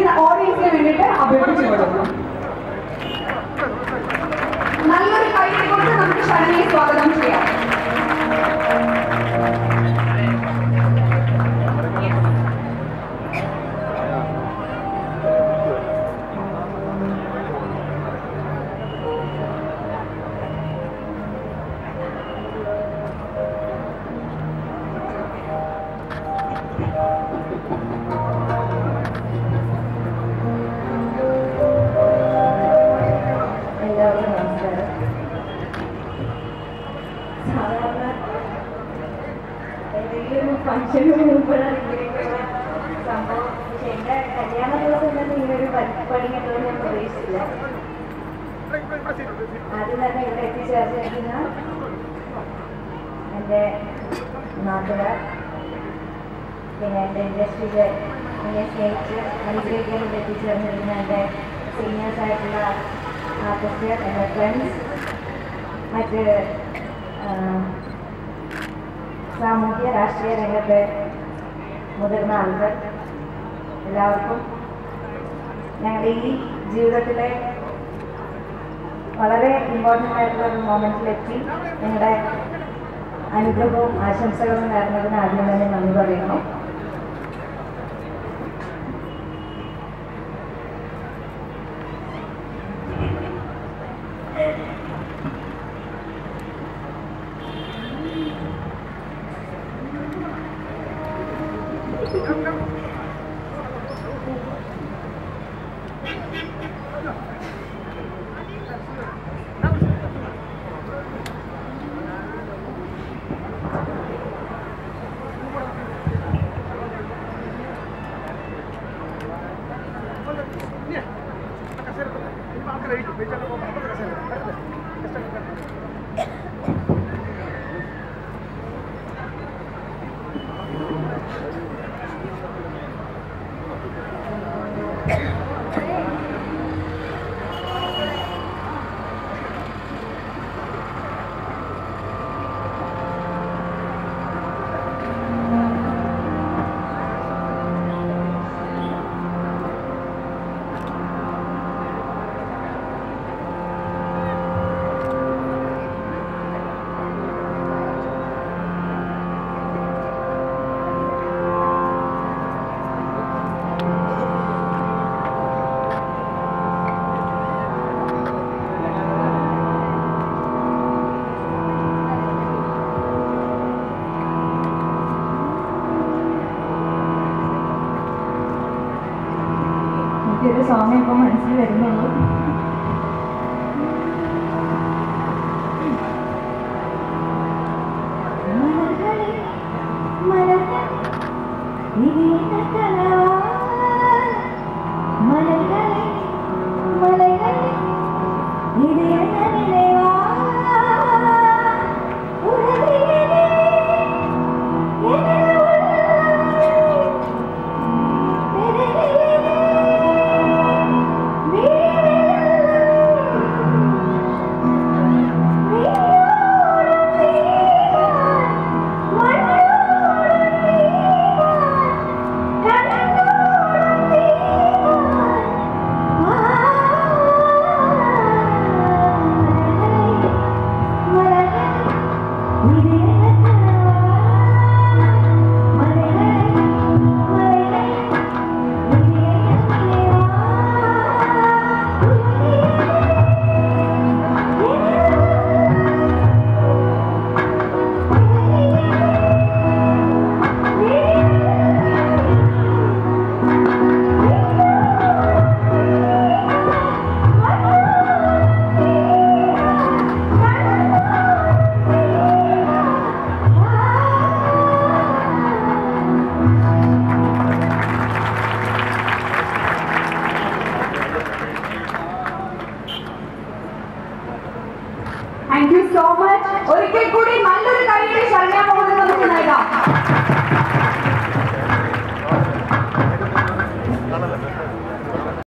ഓഡിയൻസിന് ഓഡിയൻസിന് വേണ്ടിയിട്ട് അഭ്യർത്ഥിച്ചു കൊടുക്കുന്നു നല്ലൊരു കൈയ്യടി കൊണ്ട് നമുക്ക് ശരണിയെ സ്വാഗതം ചെയ്യാം എല്ലാവർക്കും നമസ്കാരം സാധാരണ ഏതെങ്കിലും ഫംഗ്ഷന് മുമ്പാണ് ഇങ്ങനെയൊക്കെയുള്ള സംഭവം പക്ഷെ എൻ്റെ കല്യാണ ദിവസം തന്നെ ഇങ്ങനൊരു പണി കിട്ടുമെന്ന് ഞാൻ പ്രതീക്ഷിച്ചില്ല ആദ്യം തന്നെ ഇവിടെ എത്തിച്ചേർന്നിരിക്കുന്ന എൻ്റെ നാട്ടുകാർ പിന്നെ എൻ്റെ ഇൻഡസ്ട്രിയിൽ എന്നെ സ്നേഹിച്ച് അനുഗ്രഹിക്കാൻ ഇവിടെ എത്തിച്ചേർന്നിരിക്കുന്ന എൻ്റെ സീനിയേഴ്സ് ആയിട്ടുള്ള ആർട്ടിസ്റ്റ് എൻ്റെ ഫ്രണ്ട്സ് മറ്റ് ആ, സാമൂഹ്യ രാഷ്ട്രീയ രംഗത്തെ മുതിർന്ന ആളുകൾ എല്ലാവർക്കും ഞങ്ങളുടെ ഈ ജീവിതത്തിലെ വളരെ ഇമ്പോർട്ടൻ്റ് ആയിട്ടുള്ള ഒരു മൊമെൻറ്റിലെത്തി ഞങ്ങളുടെ അനുഗ്രഹവും ആശംസകളും നേർന്നതിന് ആദ്യം തന്നെ നന്ദി പറയുന്നു എനിക്കൊരു സോങ് ഇപ്പോൾ മനസ്സിൽ വരുന്നുള്ളൂ മലകളെ, മലകളെ, ഇനിയുടെ കനവാ. മലകളെ, മലകളെ, ഇനിയുടെ നിലവാ. ഉറവിയിലെ എന്റെ ഉള്ളിൽ താങ്ക് യു സോ മച്ച് ഒരിക്കൽ കൂടി നല്ലൊരു കൈയ്യടി ശരണ്യ മോഹൻ നമുക്ക് നൽകാം